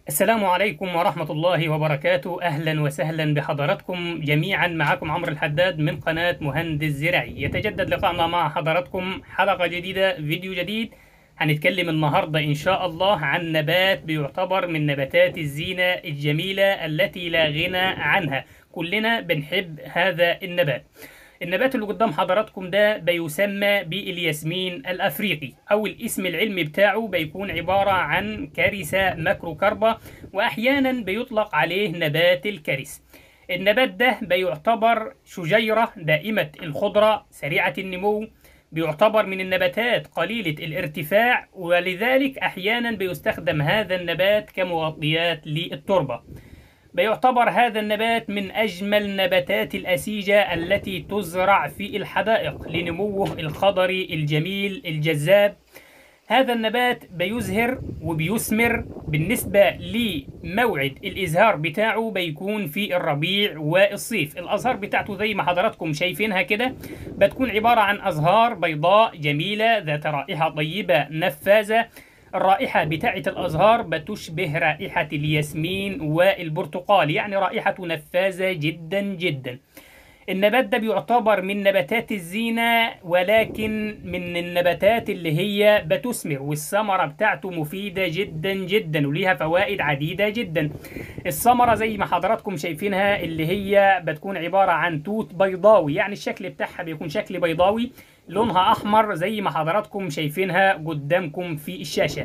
السلام عليكم ورحمة الله وبركاته أهلا وسهلا بحضراتكم جميعا معكم عمرو الحداد من قناة مهندس زراعي يتجدد لقائنا مع حضراتكم حلقة جديدة فيديو جديد هنتكلم النهاردة إن شاء الله عن نبات بيعتبر من نباتات الزينة الجميلة التي لا غنى عنها كلنا بنحب هذا النبات النبات اللي قدام حضراتكم ده بيسمى بالياسمين الافريقي او الاسم العلمي بتاعه بيكون عباره عن كارثه ماكروكاربا واحيانا بيطلق عليه نبات الكرس النبات ده بيعتبر شجيره دائمه الخضره سريعه النمو بيعتبر من النباتات قليله الارتفاع ولذلك احيانا بيستخدم هذا النبات كمغطيات للتربه بيعتبر هذا النبات من أجمل نباتات الأسيجة التي تزرع في الحدائق لنموه الخضري الجميل الجذاب هذا النبات بيزهر وبيثمر بالنسبة لموعد الإزهار بتاعه بيكون في الربيع والصيف الأزهار بتاعته زي ما حضراتكم شايفينها كده بتكون عبارة عن أزهار بيضاء جميلة ذات رائحة طيبة نفاذة الرائحة بتاعة الأزهار بتشبه رائحة الياسمين والبرتقال يعني رائحة نفاذة جدا جدا النبات ده بيعتبر من نباتات الزينة ولكن من النباتات اللي هي بتثمر والثمرة بتاعته مفيدة جدا جدا وليها فوائد عديدة جدا الثمرة زي ما حضراتكم شايفينها اللي هي بتكون عبارة عن توت بيضاوي يعني الشكل بتاعها بيكون شكل بيضاوي لونها احمر زي ما حضراتكم شايفينها قدامكم في الشاشة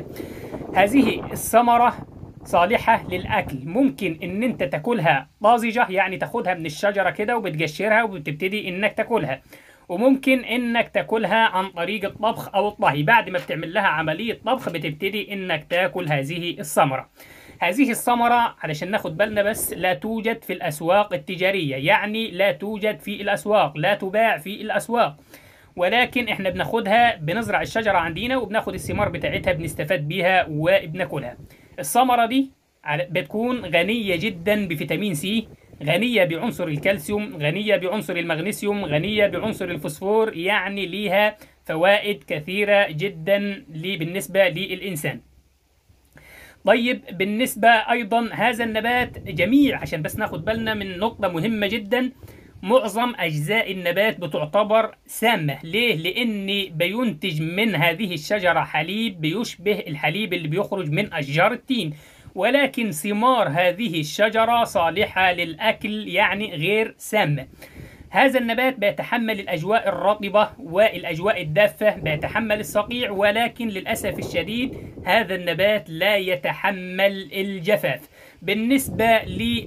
هذه الثمرة صالحة للأكل ممكن إن أنت تاكلها طازجة يعني تاخدها من الشجرة كده وبتقشرها وبتبتدي إنك تاكلها وممكن إنك تاكلها عن طريق الطبخ أو الطهي بعد ما بتعمل لها عملية طبخ بتبتدي إنك تاكل هذه الثمرة هذه الثمرة علشان ناخد بالنا بس لا توجد في الأسواق التجارية يعني لا توجد في الأسواق لا تباع في الأسواق ولكن احنا بناخدها بنزرع الشجرة عندنا وبناخد الثمار بتاعتها بنستفاد بيها وبناكلها الثمرة دي بتكون غنية جدا بفيتامين سي غنية بعنصر الكالسيوم غنية بعنصر المغنيسيوم غنية بعنصر الفوسفور يعني ليها فوائد كثيرة جدا بالنسبة للإنسان طيب بالنسبة أيضا هذا النبات جميع عشان بس ناخد بالنا من نقطة مهمة جدا معظم أجزاء النبات بتعتبر سامة ليه؟ لأن بينتج من هذه الشجرة حليب بيشبه الحليب اللي بيخرج من أشجار التين ولكن ثمار هذه الشجرة صالحة للأكل يعني غير سامة هذا النبات بيتحمل الأجواء الرطبة والأجواء الدافة بيتحمل الصقيع ولكن للأسف الشديد هذا النبات لا يتحمل الجفاف بالنسبة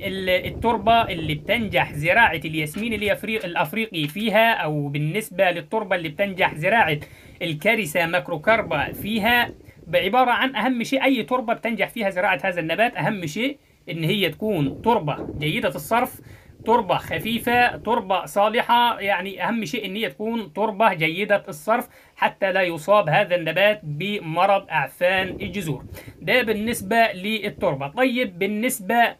للتربة اللي بتنجح زراعة الياسمين الأفريقي فيها أو بالنسبة للتربة اللي بتنجح زراعة الكارثة ماكروكاربا فيها بعبارة عن أهم شيء أي تربة بتنجح فيها زراعة هذا النبات أهم شيء إن هي تكون تربة جيدة الصرف تربة خفيفة تربة صالحة يعني أهم شيء إن هي تكون تربة جيدة الصرف حتى لا يصاب هذا النبات بمرض أعفان الجذور ده بالنسبة للتربة طيب بالنسبة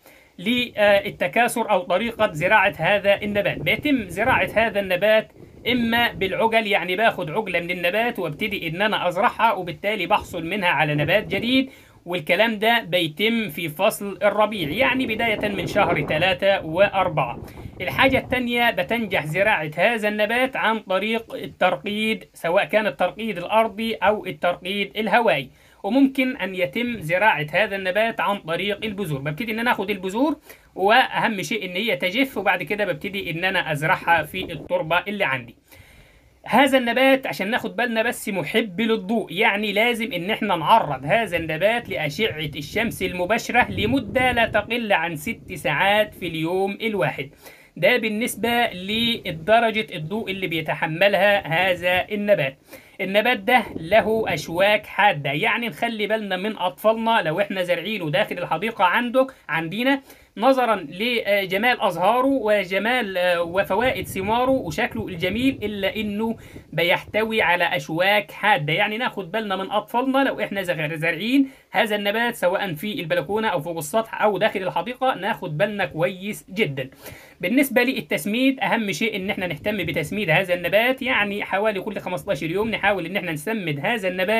للتكاثر أو طريقة زراعة هذا النبات بيتم زراعة هذا النبات إما بالعجل يعني باخد عجلة من النبات وابتدي إن أنا أزرعها وبالتالي بحصل منها على نبات جديد والكلام ده بيتم في فصل الربيع يعني بداية من شهر ثلاثة وأربعة الحاجة التانية بتنجح زراعة هذا النبات عن طريق الترقيد سواء كان الترقيد الأرضي أو الترقيد الهوائي وممكن أن يتم زراعة هذا النبات عن طريق البذور ببتدي إن أنا آخد البذور وأهم شيء إن هي تجف وبعد كده ببتدي إن أنا أزرعها في التربة اللي عندي هذا النبات عشان ناخد بالنا بس محب للضوء يعني لازم ان احنا نعرض هذا النبات لأشعة الشمس المباشرة لمدة لا تقل عن ست ساعات في اليوم الواحد ده بالنسبة لدرجة الضوء اللي بيتحملها هذا النبات النبات ده له أشواك حادة يعني نخلي بالنا من أطفالنا لو احنا زارعينه داخل الحديقة عندك عندنا نظرا لجمال أزهاره وجمال وفوائد ثماره وشكله الجميل إلا إنه بيحتوي على أشواك حادة يعني ناخد بالنا من أطفالنا لو إحنا زارعين هذا النبات سواء في البلكونة أو فوق السطح أو داخل الحديقة ناخد بالنا كويس جدا بالنسبة للتسميد أهم شيء إن إحنا نهتم بتسميد هذا النبات يعني حوالي كل 15 يوم نحاول إن إحنا نسمد هذا النبات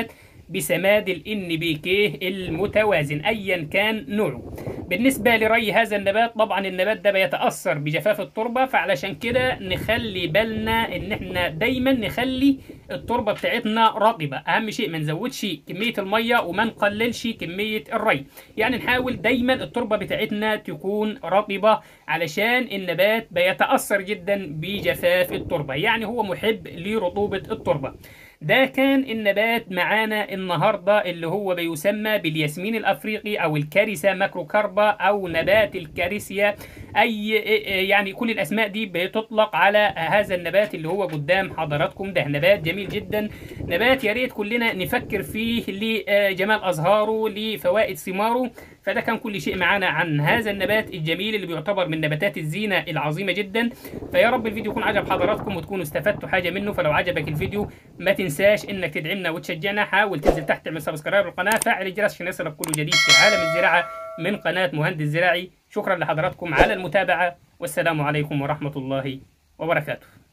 بسماد ال NPK المتوازن ايا كان نوعه بالنسبة لري هذا النبات طبعا النبات ده بيتأثر بجفاف التربة فعلشان كده نخلي بالنا ان احنا دايما نخلي التربة بتاعتنا رطبة اهم شيء ما نزودش كمية المية وما نقللش كمية الري يعني نحاول دايما التربة بتاعتنا تكون رطبة علشان النبات بيتأثر جدا بجفاف التربة يعني هو محب لرطوبة التربة ده كان النبات معانا النهارده اللي هو بيسمى بالياسمين الافريقي او الكارثه ماكروكاربا او نبات الكارثيا اي يعني كل الاسماء دي بتطلق على هذا النبات اللي هو قدام حضراتكم ده نبات جميل جدا نبات يا ريت كلنا نفكر فيه لجمال ازهاره لفوائد ثماره فده كان كل شيء معانا عن هذا النبات الجميل اللي بيعتبر من نباتات الزينه العظيمه جدا فيا رب الفيديو يكون عجب حضراتكم وتكونوا استفدتوا حاجه منه فلو عجبك الفيديو ما تنساش انك تدعمنا وتشجعنا حاول تنزل تحت تعمل سبسكرايب للقناه فعل الجرس عشان يصلك كل جديد في عالم الزراعه من قناه مهندس زراعي شكرا لحضراتكم على المتابعه والسلام عليكم ورحمه الله وبركاته